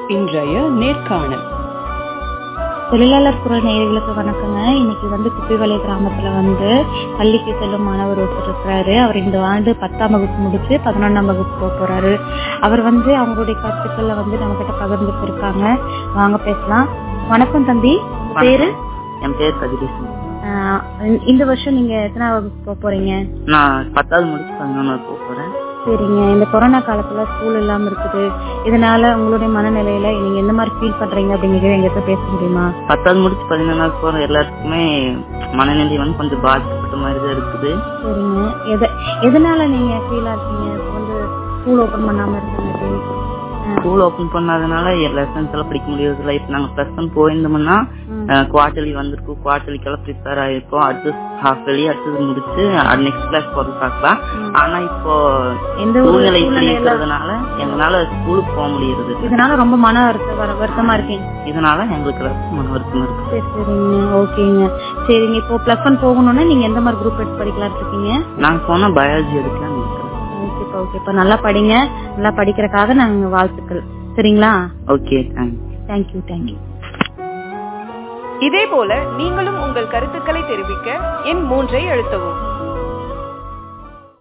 இன்றைய நேர்காணல் தொழிலாளர் குரல் நேயர்களுக்கு வணக்கங்க இன்னைக்கு வந்து குப்பிவலை கிராமத்துல வந்து பள்ளிக்கு செல்லும் மாணவர் ஒருத்தர் இருக்கிறாரு அவர் இந்த ஆண்டு பத்தாம் வகுப்பு முடிச்சு பதினொன்னாம் வகுப்பு போக போறாரு அவர் வந்து அவங்களுடைய கருத்துக்களை வந்து நம்ம கிட்ட பகிர்ந்துட்டு இருக்காங்க வாங்க பேசலாம் வணக்கம் தம்பி உங்க பேரு என் பேர் கதிரேசன் ஆஹ் இந்த- இந்த வருஷம் நீங்க எத்தனாம் வகுப்பு போக போறீங்க நான் பத்தாவது முடிச்சு பதினொன்று போக போறேன் சரிங்க இந்த கொரோனா காலத்துல ஸ்கூல் இல்லாம இருக்குது இதனால உங்களுடைய மனநிலையில நீங்க எந்த மாதிரி ஃபீல் பண்றீங்க அப்படிங்கறத எங்கிட்ட பேச முடியுமா பத்தாவது முடிச்சு பதினொன்றாவது போற எல்லாருக்குமே மனநிலை வந்து கொஞ்சம் பாதிக்கப்பட்ட மாதிரி தான் இருக்குது சரிங்க எத எதனால நீங்க ஃபீலா இருக்கீங்க இப்போ வந்து ஸ்கூல் ஓபன் பண்ணாம இருக்காங்க ஸ்கூல் ஓபன் பண்ணாதனால லெசன்ஸ் எல்லாம் படிக்க முடியறதில்ல இப்ப நாங்க பிளஸ் ஒன் போயிருந்தோம்னா குவார்டர்லி வந்திருக்கும் குவார்டர்லிக்கெல்லாம் ப்ரிப்பேர் ஆயிருப்போம் அடுத்து ஹாஃப் வெளி அடுத்தது முடிச்சு நெக்ஸ்ட் கிளாஸ் போறது பார்க்கலாம் ஆனா இப்போ எந்த ஒரு சூழ்நிலை இப்படி சூழ்நிலையில இருக்கிறதுனால எங்களால ஸ்கூலுக்கு போக முடியறது இதனால ரொம்ப மன வருத்த வர- வருத்தமா இருக்கீங்க இதனால எங்களுக்கு ரொம்ப மன வருத்தம் இருக்கு சரி சரிங்க ஓகேங்க சரிங்க இப்போ பிளஸ் ஒன் போகணும்னா நீங்க எந்த மாதிரி குரூப் எடுத்து படிக்கலாம் இருக்கீங்க நாங்க போனா பயாலஜி எடுக்கலாம் இருக்கிறேன் ஓகேப்பா ஓகேப்பா நல்லா படிங்க நல்லா படிக்கிறதுக்காக நாங்க வாழ்த்துக்கள் சரிங்களா ஓகே தேங்க்ஸ் தேங்க்யூ தேங்க்யூ இதே போல நீங்களும் உங்கள் கருத்துக்களை தெரிவிக்க எண் மூன்றை அழுத்தவும்